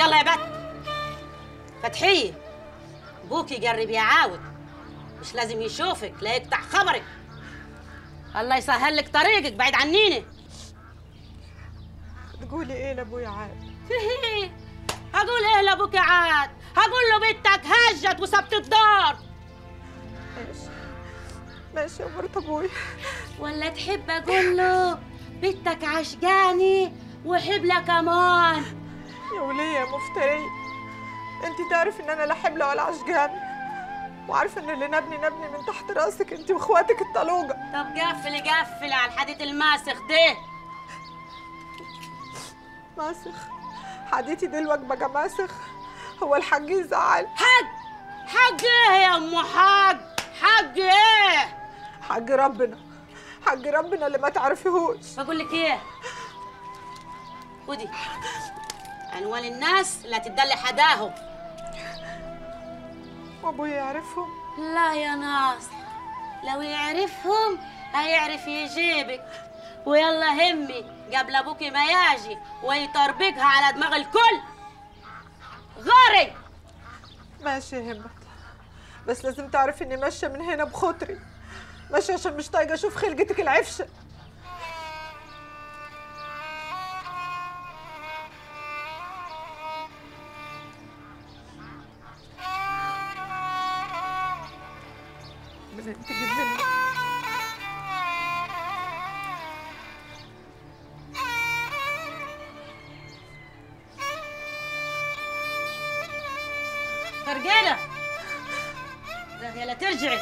يلا يا بت فتحيه ابوك يجرب يعاود مش لازم يشوفك لا يقطع خبرك الله يسهل لك طريقك بعيد عنيني تقولي ايه لابويا عاد فيه هقول ايه لابوك عاد هقول له بنتك هجت وسبت الدار ماشي ماشي يا مرت ابويا ولا تحب اقول له بنتك عشقاني وحبلة كمان يا ولية يا مفترية انت تعرف ان انا لا حبلة ولا عشقاني وعارفة ان اللي نبني نبني من تحت راسك انت واخواتك الطلوجة طب قفل قفل على الحديد الماسخ ده ماسخ حديتي دي الوجبة جا ماسخ هو الحاج يزعل حق حق ايه يا ام حق حق ايه حاج ربنا حاج ربنا اللي ما تعرفيهوش بقول لك ايه ودي عنوان الناس لا تدلي حداهم وابويا يعرفهم لا يا ناصر لو يعرفهم هيعرف يجيبك ويلا همي قبل ابوكي ما يجي ويطربقها على دماغ الكل غاري ماشي يا همت بس لازم تعرفي اني ماشية من هنا بخطري ماشية عشان مش طايقة اشوف خلقتك العفشة من انت جبني فرقيلة ده يلا ترجعي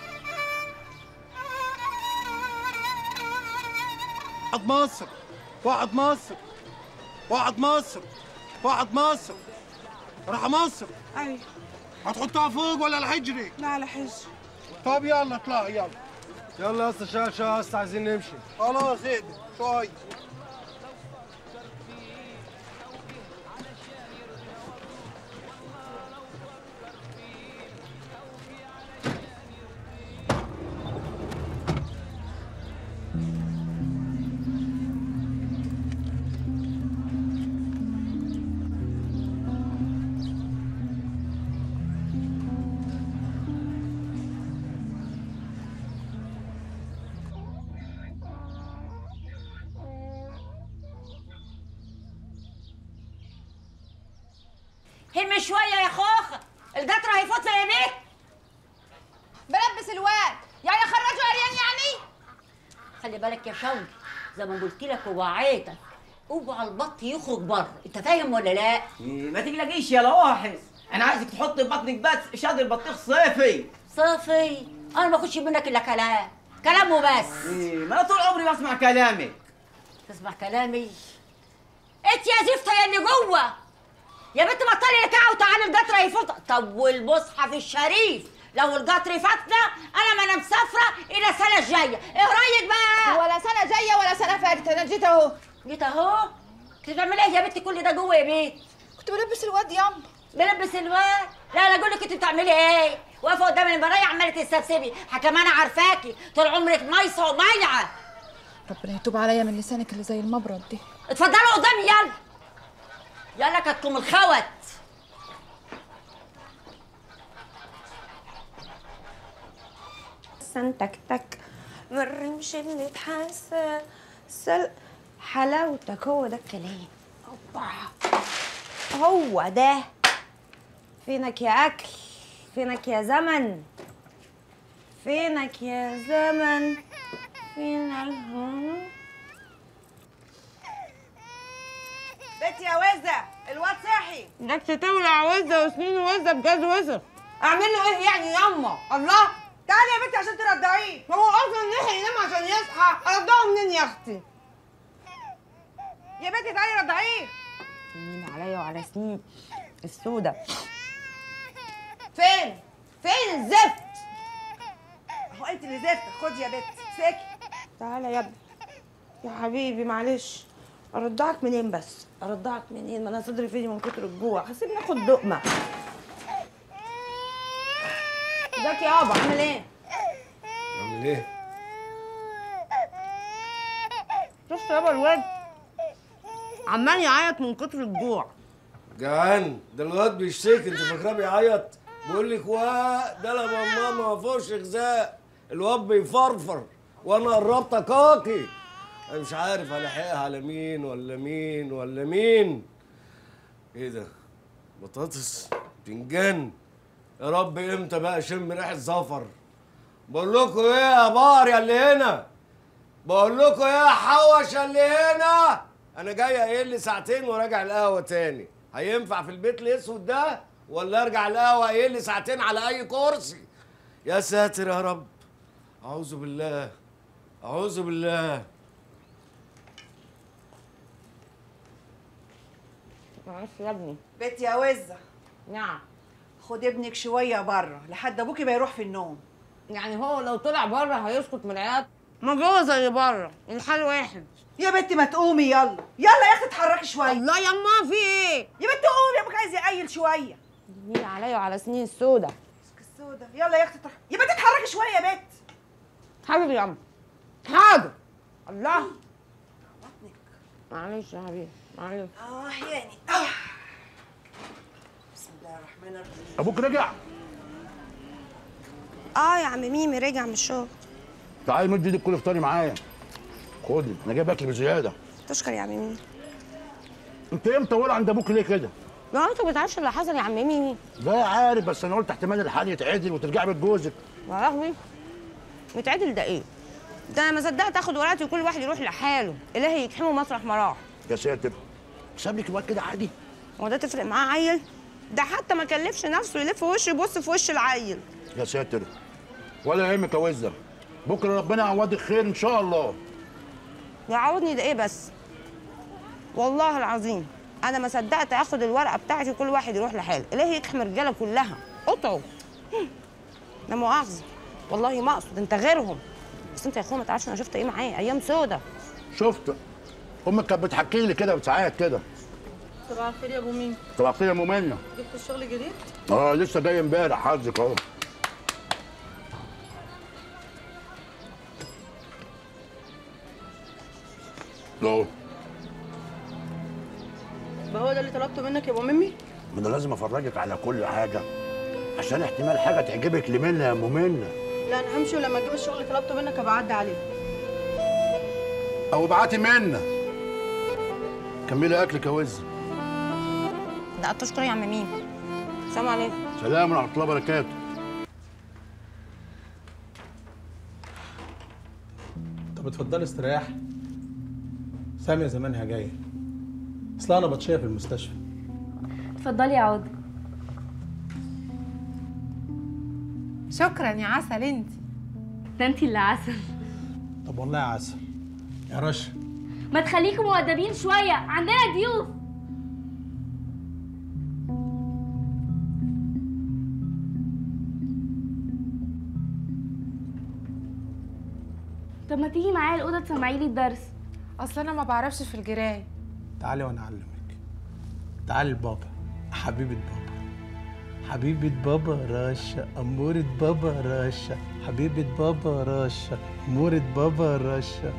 واحد مصر واحد مصر واحد مصر واحد مصر راح مصر ايوه هتحطها فوق ولا الحجري لا على حج طب يلا اطلع يلا يلا يا اسطى شويه شويه يا اسطى عايزين نمشي خلاص اهدى شوي هم شوية يا خوخة القطر هيفوت في البيت بلبس الواد يعني خرجوا عريان يعني خلي بالك يا شوقي زي ما قلت لك ووعيتك اوعى البط يخرج بره انت فاهم ولا لا إيه، ما تقلقيش يا لواحظ انا عايزك تحطي بطنك بس شاد البطيخ صيفي صافي انا ما اخدش منك الا كلام كلام وبس إيه، ما انا طول عمري بسمع كلامك تسمع كلامي انت يا زفته يا اللي جوه يا بنت بطلي الكعه وتعالي القطر هيفوت طب والمصحف الشريف لو القطر فاتنا انا ما انا مسافره الى السنه الجايه ايه رايك بقى ولا سنه جايه ولا سنه فاتت انا جيت اهو جيت اهو كنت بتعملي ايه يا بنتي كل ده جوه يا بيت كنت بلبس الواد ياما بلبس الواد لا انا اقول لك كنت بتعملي ايه واقفه قدام المرايه عماله تستبسبي حكم انا عارفاكي طول عمرك ميصه وميعه ربنا يتوب عليا من لسانك اللي زي المبرد دي اتفضلوا قدامي يلا يلا كتكم الخوت سن تك تك من الرمش اللي اتحسن سل حلاوتك هو ده الكلام اوبا هو ده فينك يا اكل فينك يا زمن فينك يا زمن فين الهم بنتي يا وزة الواد صحي نفسي تولع وزه وسنين وزه بجاز وزه اعمل له ايه يعني ياما الله تعالي يا بنتي عشان ترضعيه هو اصلا لحق ينام عشان يصحى ارضعه منين يا اختي يا بنتي تعالي رضعيه سنين عليا وعلى سنين السودة فين فين الزفت هو انت اللي زفت خدي يا بنتي سكي تعالى يا ابني يا حبيبي معلش ارضعك منين بس ارضعك منين ما انا صدري فيني من كتر الجوع هسيبني ناخد لقمه ازيك يابا عامل ايه اعمل ايه شفت يابا الواد عمال يعيط من كتر الجوع جعان ده الواد بيشتكي انت فاكراه بيعيط بيقول لك وا ده لما ماما ما فيهوش غذاء الواد بيفرفر وانا قربت اكاكي انا مش عارف هلاحقها على مين ولا مين ولا مين ايه ده بطاطس بتنجان يا رب امتى بقى اشم ريحه زفر بقول لكم ايه يا بار يا اللي هنا بقول لكم ايه يا حوش يا اللي هنا انا جاي قايل لي ساعتين وراجع القهوه تاني هينفع في البيت الاسود ده ولا ارجع القهوه قايل لي ساعتين على اي كرسي يا ساتر يا رب اعوذ بالله اعوذ بالله معلش يا ابني بنت يا وزة نعم خد ابنك شوية بره لحد ابوكي ما يروح في النوم يعني هو لو طلع بره هيسكت من العياط ما جوه زي بره الحال واحد يا بنتي ما تقومي يلا يلا يا اختي اتحركي شوية الله يا ما في ايه يا بنتي قومي ابوك عايز يقيل شوية جميل عليا وعلى سنين السودة السودة يلا يا اختي اتحركي يا بنتي اتحركي شوية يا بنت حاضر يا عم حاضر الله معلش يا حبيبي معلش اه يعني آه. بسم الله الرحمن الرحيم ابوك رجع اه يا عم ميمي رجع من الشغل تعالي مد ايدك كل افطاري معايا خدي انا جايب اكل بزياده تشكر يا عم ميمي انت ايه مطوله عند ابوك ليه كده ما انت ما بتعرفش اللي حصل يا عم ميمي لا عارف بس انا قلت احتمال الحال يتعدل وترجعي بيت جوزك يا لهوي متعدل ده ايه ده انا ما صدقت اخد ورقتي وكل واحد يروح لحاله الهي يكحمه مطرح ما راح يا ساتر ساب لك الواد كده عادي هو ده تفرق معاه عيل ده حتى ما كلفش نفسه يلف وشه يبص في وش العيل يا ساتر ولا يهمك يا وزه بكره ربنا يعوضك خير ان شاء الله يعوضني ده ايه بس والله العظيم انا ما صدقت اخد الورقه بتاعتي وكل واحد يروح لحاله الهي يكحم الرجاله كلها قطعوا لا مؤاخذه والله ما اقصد انت غيرهم بس انت يا اخويا ما تعرفش انا شفت ايه معايا ايام سودا شفت امك كانت بتحكي لي كده بساعات كده صباح الخير يا ابو مين طلعت لي ممنه جبت الشغل جديد اه لسه جاي امبارح حظك اهو اهو ما هو ده اللي طلبته منك يا ابو ميمي ما انا لازم افرجك على كل حاجه عشان احتمال حاجه تعجبك لمنى يا ممنه لا انا همشي ولما اجيب الشغل اللي طلبته منك ابقى اعدي عليه او ابعتي منى كملي اكلك يا وز ده تشكر يا عم مين سلام عليكم سلام ورحمه الله وبركاته طب اتفضلي استريحي سامية زمانها جاية اصل انا بطشية في المستشفى اتفضلي يا عودة شكرا يا عسل انت ده انتي اللي عسل طب والله يا عسل يا رشا ما تخليكم مؤدبين شوية عندنا ضيوف طب ما تيجي معايا الأوضة تسمعي لي الدرس اصل انا ما بعرفش في الجرايه تعالي وانا اعلمك تعالي لبابا حبيبة بابا حبيبة بابا رشا أمورة بابا رشا حبيبة بابا رشا أمورة بابا رشا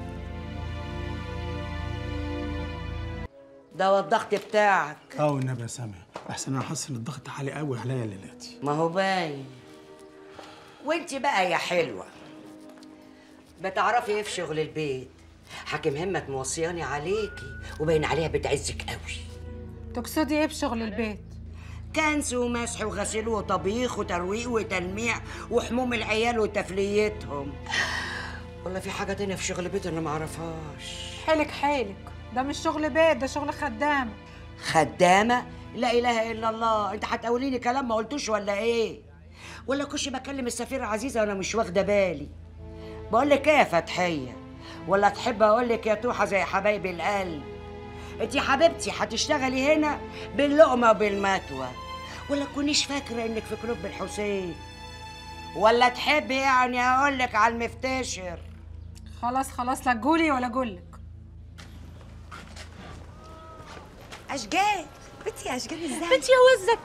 ده هو الضغط بتاعك اه والنبي يا سامية أحسن أنا حاسس إن الضغط عالي قوي عليا ليلاتي ما هو باين وانت بقى يا حلوه بتعرفي ايه في شغل البيت حاكم همك موصياني عليكي وباين عليها بتعزك قوي تقصدي ايه بشغل البيت كنس ومسح وغسيل وطبيخ وترويق وتلميع وحموم العيال وتفليتهم والله في حاجه تانية في شغل البيت انا ما اعرفهاش حيلك حيلك ده مش شغل بيت ده شغل خدام خدامه لا اله الا الله انت هتقولي لي كلام ما قلتوش ولا ايه ولا كنت بكلم السفيره عزيزه وانا مش واخده بالي بقول لك ايه يا فتحيه ولا تحب اقول لك يا توحه زي حبايب القلب انت يا حبيبتي هتشتغلي هنا باللقمه وبالمتوى ولا تكونيش فاكره انك في كلوب الحسين ولا تحبي يعني اقول لك على المفتشر خلاص خلاص لا تقولي ولا اقولك اشجان بنتي يا اشجان ازاي بنتي يا وزك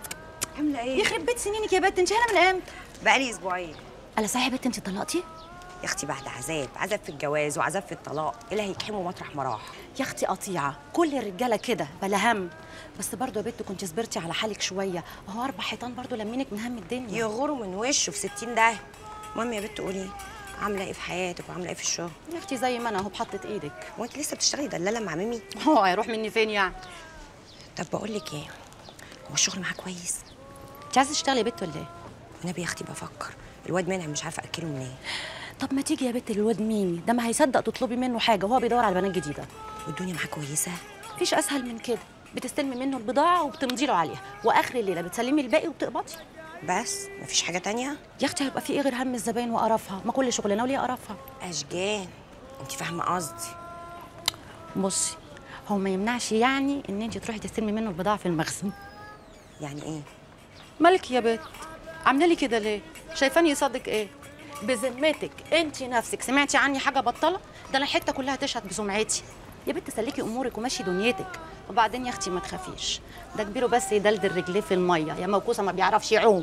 عامله ايه يخرب بيت سنينك يا بت انت هنا من امتى بقالي اسبوعين الا صحيح يا بت انت طلقتي يا اختي بعد عذاب عذاب في الجواز وعذاب في الطلاق ايه اللي هيكحمه مطرح ما راح يا اختي قطيعه كل الرجاله كده بلا هم بس برضه يا بنت كنت صبرتي على حالك شويه اهو اربع حيطان برضه لمينك من هم الدنيا يغوروا من وشه في 60 ده المهم يا بنت قولي عامله ايه في حياتك وعامله ايه في الشغل يا اختي زي ما انا اهو بحطت ايدك وانت لسه بتشتغلي دلاله مع ميمي هو هيروح مني فين يعني طب بقول لك ايه هو الشغل معاه كويس انت عايزه تشتغلي يا بنت ولا ايه وانا يا اختي بفكر الواد منعم مش عارفه اكله منين طب ما تيجي يا بنت الواد ميمي ده ما هيصدق تطلبي منه حاجه وهو بيدور على بنات جديده والدنيا معاه كويسه مفيش اسهل من كده بتستلمي منه البضاعه وبتمضي له عليها واخر الليله بتسلمي الباقي وبتقبضي بس مفيش حاجه تانية يا اختي هيبقى في ايه غير هم الزباين وقرفها ما كل شغلنا وليه قرفها اشجان انت فاهمه قصدي بصي هو ما يمنعش يعني ان انت تروحي تستلمي منه البضاعه في المخزن يعني ايه مالك يا بت عامله لي كده ليه شايفاني يصدق ايه بذمتك انت نفسك سمعتي عني حاجه بطله ده انا الحته كلها تشهد بسمعتي يا بنت سلكي امورك ومشي دنيتك وبعدين يا اختي ما تخافيش ده كبيره بس يدلدل رجليه في الميه يا موكوسه ما بيعرفش يعوم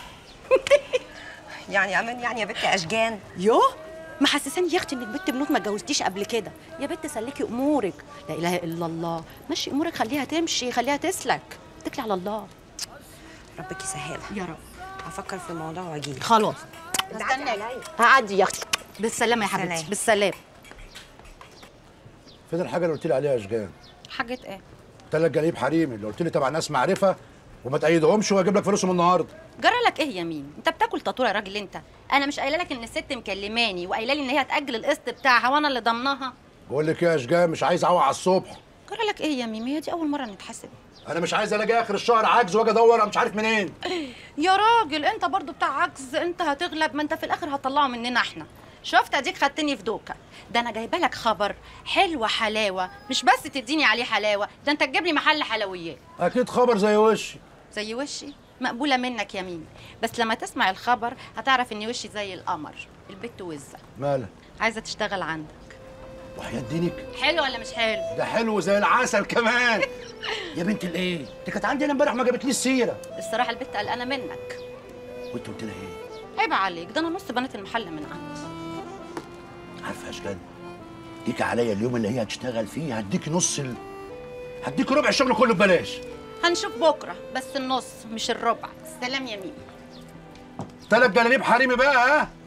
يعني امان يعني يا بنت اشجان يوه محسساني يا اختي انك بنت بنوت ما اتجوزتيش قبل كده يا بنت سلكي امورك لا اله الا الله مشي امورك خليها تمشي خليها تسلك اتكلي على الله ربك يسهلها يا رب هفكر في الموضوع واجيلك خلاص استنى هعدي يا اختي بالسلامه يا حبيبتي سلام. بالسلامه فين الحاجه اللي قلت لي عليها يا اشجان حاجه ايه تلات جليب حريمي اللي قلت لي تبع ناس معرفه وما تأيدهمش واجيب لك فلوسهم النهارده جرى لك ايه يا مين انت بتاكل تطوره يا راجل انت انا مش قايله لك ان الست مكلماني وقايله لي ان هي هتاجل القسط بتاعها وانا اللي ضمناها بقول لك ايه يا اشجان مش عايز اعوق على الصبح جرى لك ايه يا ميمي هي دي اول مره نتحاسب انا مش عايز الاقي اخر الشهر عجز واجي ادور أنا مش عارف منين يا راجل انت برضو بتاع عجز انت هتغلب ما انت في الاخر هتطلعه مننا احنا شفت اديك خدتني في دوكه ده انا جايبه لك خبر حلوه حلاوه مش بس تديني عليه حلاوه ده انت تجيب لي محل حلويات اكيد خبر زي وشي زي وشي مقبوله منك يا ميمي بس لما تسمع الخبر هتعرف ان وشي زي القمر البت وزه مالك عايزه تشتغل عندك وحياة دينك حلو ولا مش حلو ده حلو زي العسل كمان يا بنت الايه دي كانت عندي انا امبارح ما جابتليش سيره الصراحه البت قلقانه منك وانت قلت لها ايه عيب عليك ده انا نص بنات المحل من عندي عارفه يا اشجان ديك عليا اليوم اللي هي هتشتغل فيه هديك نص ال... هديك ربع الشغل كله ببلاش هنشوف بكره بس النص مش الربع سلام يا ميمي تلات جلاليب حريمي بقى ها